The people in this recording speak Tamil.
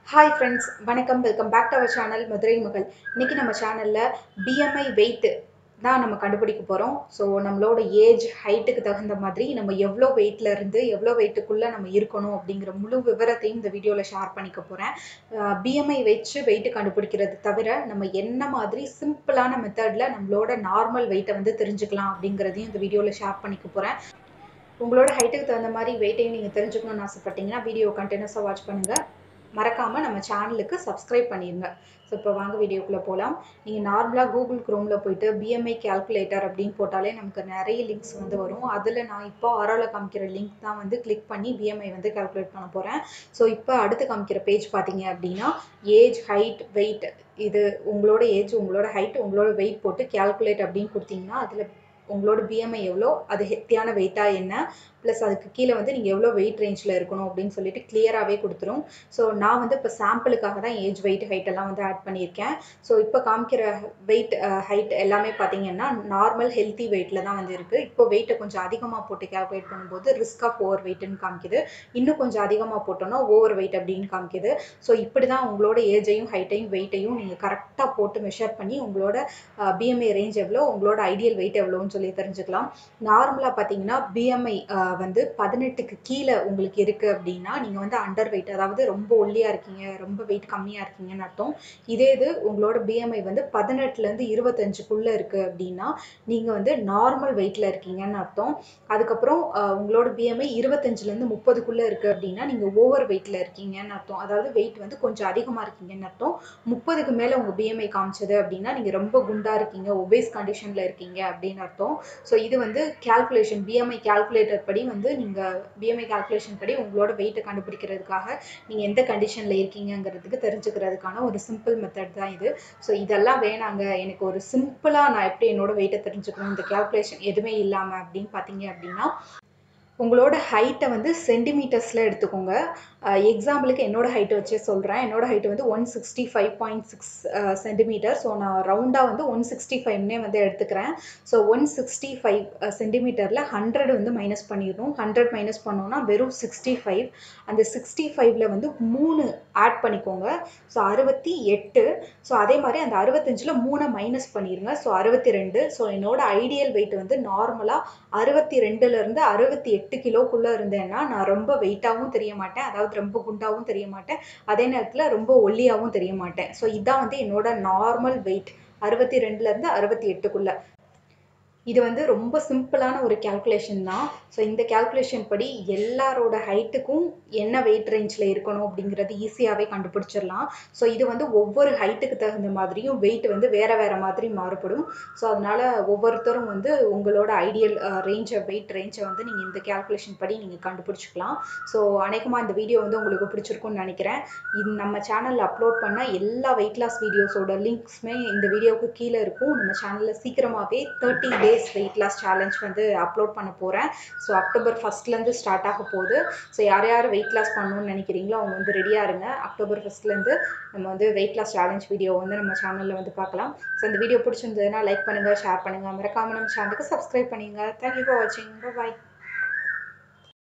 ஹாய் ஃப்ரெண்ட்ஸ் வணக்கம் welcome back to our channel Madurai மகள் இன்னைக்கு நம்ம சேனலில் பிஎம்ஐ வெயிட் தான் நம்ம கண்டுபிடிக்க போகிறோம் ஸோ நம்மளோட ஏஜ் ஹைட்டுக்கு தகுந்த மாதிரி நம்ம எவ்வளோ வெயிட்ல இருந்து எவ்வளோ வெயிட்டுக்குள்ளே நம்ம இருக்கணும் அப்படிங்கிற முழு விவரத்தையும் இந்த வீடியோவில் ஷேர் பண்ணிக்க போகிறேன் பிஎம்ஐ வச்சு வெயிட் கண்டுபிடிக்கிறது தவிர நம்ம என்ன மாதிரி சிம்பிளான மெத்தடில் நம்மளோட நார்மல் வெயிட்டை வந்து தெரிஞ்சுக்கலாம் அப்படிங்கிறதையும் இந்த வீடியோவில் ஷேர் பண்ணிக்க போகிறேன் உங்களோட ஹைட்டுக்கு தகுந்த மாதிரி வெயிட்டையும் நீங்கள் தெரிஞ்சுக்கணும்னு ஆசைப்பட்டீங்கன்னா வீடியோ கண்டினியூஸாக வாட்ச் பண்ணுங்கள் மறக்காமல் நம்ம சேனலுக்கு சப்ஸ்கிரைப் பண்ணிடுங்க ஸோ இப்போ வாங்க வீடியோக்குள்ளே போகலாம் நீங்கள் நார்மலாக கூகுள் க்ரோமில் போயிட்டு பிஎம்ஐ கேல்குலேட்டர் அப்படின்னு போட்டாலே நமக்கு நிறைய லிங்க்ஸ் வந்து வரும் அதில் நான் இப்போ ஆரோவில் காமிக்கிற லிங்க் தான் வந்து கிளிக் பண்ணி பிஎம்ஐ வந்து கால்குலேட் பண்ண போகிறேன் ஸோ இப்போ அடுத்து காமிக்கிற பேஜ் பார்த்தீங்க அப்படின்னா ஏஜ் ஹைட் வெயிட் இது உங்களோட ஏஜ் உங்களோட ஹைட் உங்களோட வெயிட் போட்டு கேல்குலேட் அப்படின்னு கொடுத்தீங்கன்னா அதில் உங்களோட பிஎம்ஐ எவ்வளோ அது ஹெத்தியான வெயிட்டாக என்ன ப்ளஸ் அதுக்கு கீழே வந்து நீங்கள் எவ்வளோ வெயிட் ரேஞ்சில் இருக்கணும் அப்படின்னு சொல்லிட்டு கிளியராகவே கொடுத்துரும் ஸோ நான் வந்து இப்போ சாம்பிளுக்காக தான் ஏஜ் வெயிட் ஹைட் எல்லாம் வந்து ஆட் பண்ணியிருக்கேன் ஸோ இப்போ காமிக்கிற வெயிட் ஹைட் எல்லாமே பார்த்தீங்கன்னா நார்மல் ஹெல்த்தி வெயிட்டில் தான் வந்து இருக்குது இப்போ வெயிட்டை கொஞ்சம் அதிகமாக போட்டு கேல்குலேட் பண்ணும்போது ரிஸ்க் ஆஃப் ஓவர் வெயிட்னு காமிக்குது இன்னும் கொஞ்சம் அதிகமாக போட்டோன்னா ஓவர் வெயிட் அப்படின்னு காமிக்குது ஸோ இப்படி தான் உங்களோட ஏஜையும் ஹைட்டையும் வெயிட்டையும் நீங்கள் கரெக்டாக போட்டு மெஷர் பண்ணி உங்களோட பிஎம்ஐ ரேஞ்ச் எவ்வளோ உங்களோட ஐடியல் வெயிட் எவ்வளோன்னு சொல்லி தெரிஞ்சுக்கலாம் நார்மலாக பார்த்தீங்கன்னா பிஎம்ஐ வந்து பதினெட்டுக்கு கீழே உங்களுக்கு இருக்குது அப்படின்னா நீங்கள் வந்து அண்டர் வெயிட் அதாவது ரொம்ப ஒல்லியாக இருக்கீங்க ரொம்ப வெயிட் கம்மியாக இருக்கீங்கன்னு அர்த்தம் இதே இது உங்களோட பிஎம்ஐ வந்து பதினெட்டுலேருந்து இருபத்தஞ்சுக்குள்ளே இருக்குது அப்படின்னா நீங்கள் வந்து நார்மல் வெயிட்டில் இருக்கீங்கன்னு அர்த்தம் அதுக்கப்புறம் உங்களோட பிஎம்ஐ இருபத்தஞ்சிலேருந்து முப்பதுக்குள்ளே இருக்குது அப்படின்னா நீங்கள் ஓவர் வெயிட்டில் இருக்கீங்கன்னு அர்த்தம் அதாவது வெயிட் வந்து கொஞ்சம் அதிகமாக இருக்கீங்கன்னு அர்த்தம் முப்பதுக்கு மேலே உங்கள் பிஎம்ஐ காமிச்சது அப்படின்னா நீங்கள் ரொம்ப குண்டாக இருக்கீங்க ஒபேஸ் கண்டிஷனில் இருக்கீங்க அப்படின்னு அர்த்தம் ஸோ இது வந்து கேல்குலேஷன் பிஎம்ஐ கேல்குலேட்டர் படி வந்து நீங்கள் பிஎம்ஐ கால்குலேஷன் படி உங்களோட வெயிட்டை கண்டுபிடிக்கிறதுக்காக நீங்கள் எந்த கண்டிஷனில் இருக்கீங்கிறதுக்கு தெரிஞ்சுக்கிறதுக்கான ஒரு சிம்பிள் மெத்தட் தான் இது ஸோ இதெல்லாம் வேணாங்க எனக்கு ஒரு சிம்பிளாக நான் எப்படி என்னோட வெயிட்டை தெரிஞ்சுக்கணும் இந்த கேல்குலேஷன் எதுவுமே இல்லாமல் அப்படின்னு பார்த்தீங்க அப்படின்னா உங்களோட ஹைட்டை வந்து சென்டிமீட்டர்ஸில் எடுத்துக்கோங்க எக்ஸாம்பிளுக்கு என்னோட ஹைட்டை வச்சே சொல்கிறேன் என்னோட ஹைட்டு வந்து one sixty five point six centimetre so நான் ரவுண்டாக வந்து ஒன் சிக்ஸ்டி ஃபைவ்னே வந்து எடுத்துக்கிறேன் ஸோ ஒன் சிக்ஸ்டி ஃபைவ் சென்டிமீட்டரில் ஹண்ட்ரட் வந்து மைனஸ் பண்ணிடணும் ஹண்ட்ரட் மைனஸ் பண்ணோன்னா வெறும் சிக்ஸ்டி ஃபைவ் அந்த சிக்ஸ்டி ஃபைவ்ல வந்து மூணு ஆட் பண்ணிக்கோங்க ஸோ அறுபத்தி எட்டு ஸோ அதே மாதிரி அந்த அறுபத்தஞ்சில் மூணை மைனஸ் பண்ணிடுங்க ஸோ அறுபத்தி ரெண்டு ஸோ என்னோட ஐடியல் வெயிட் வந்து நார்மலாக அறுபத்தி ரெண்டுலேருந்து அறுபத்தி எட்டு கிலோக்குள்ளே இருந்தேன்னா நான் ரொம்ப வெயிட்டாகவும் தெரிய மாட்டேன் அதாவது ரொம்ப குண்டாகவும் தெரிய மாட்டேன் அதே நேரத்தில் ரொம்ப ஒல்லியாகவும் தெரிய மாட்டேன் ஸோ இதான் வந்து என்னோட நார்மல் வெயிட் அறுபத்தி ரெண்டுலேருந்து அறுபத்தி எட்டுக்குள்ளே இது வந்து ரொம்ப சிம்பிளான ஒரு கேல்குலேஷன் தான் ஸோ இந்த கேல்குலேஷன் படி எல்லாரோட ஹைட்டுக்கும் என்ன வெயிட் ரேஞ்சில் இருக்கணும் அப்படிங்கிறது ஈஸியாகவே கண்டுபிடிச்சிடலாம் ஸோ இது வந்து ஒவ்வொரு ஹைட்டுக்கு தகுந்த மாதிரியும் வெயிட் வந்து வேறு வேறு மாதிரி மாறுபடும் ஸோ அதனால் ஒவ்வொருத்தரும் வந்து உங்களோட ஐடியல் ரேஞ்சை வெயிட் ரேஞ்சை வந்து நீங்கள் இந்த கேல்குலேஷன் படி நீங்கள் கண்டுபிடிச்சிக்கலாம் ஸோ அநேகமாக இந்த வீடியோ வந்து உங்களுக்கு பிடிச்சிருக்கும்னு நினைக்கிறேன் இது நம்ம சேனலில் அப்லோட் பண்ண எல்லா வெயிட் லாஸ் வீடியோஸோட லிங்க்ஸுமே இந்த வீடியோவுக்கு கீழே இருக்கும் நம்ம சேனலில் சீக்கிரமாகவே thirty days days weight loss challenge வந்து அப்லோட் பண்ண போகிறேன் ஸோ அக்டோபர் ஃபஸ்ட்லேருந்து ஸ்டார்ட் ஆக போகுது ஸோ யார் யார் வெயிட் லாஸ் பண்ணணும்னு நினைக்கிறீங்களோ அவங்க வந்து ரெடியாக இருங்க அக்டோபர் ஃபஸ்ட்லேருந்து நம்ம வந்து வெயிட் லாஸ் சேலஞ்ச் வீடியோ வந்து நம்ம சேனலில் வந்து பார்க்கலாம் ஸோ இந்த வீடியோ பிடிச்சிருந்ததுன்னா லைக் பண்ணுங்கள் ஷேர் பண்ணுங்கள் மறக்காமல் நம்ம சேனலுக்கு சப்ஸ்கிரைப் பண்ணுங்கள் தேங்க்யூ ஃபார் வாட்சிங் பாய்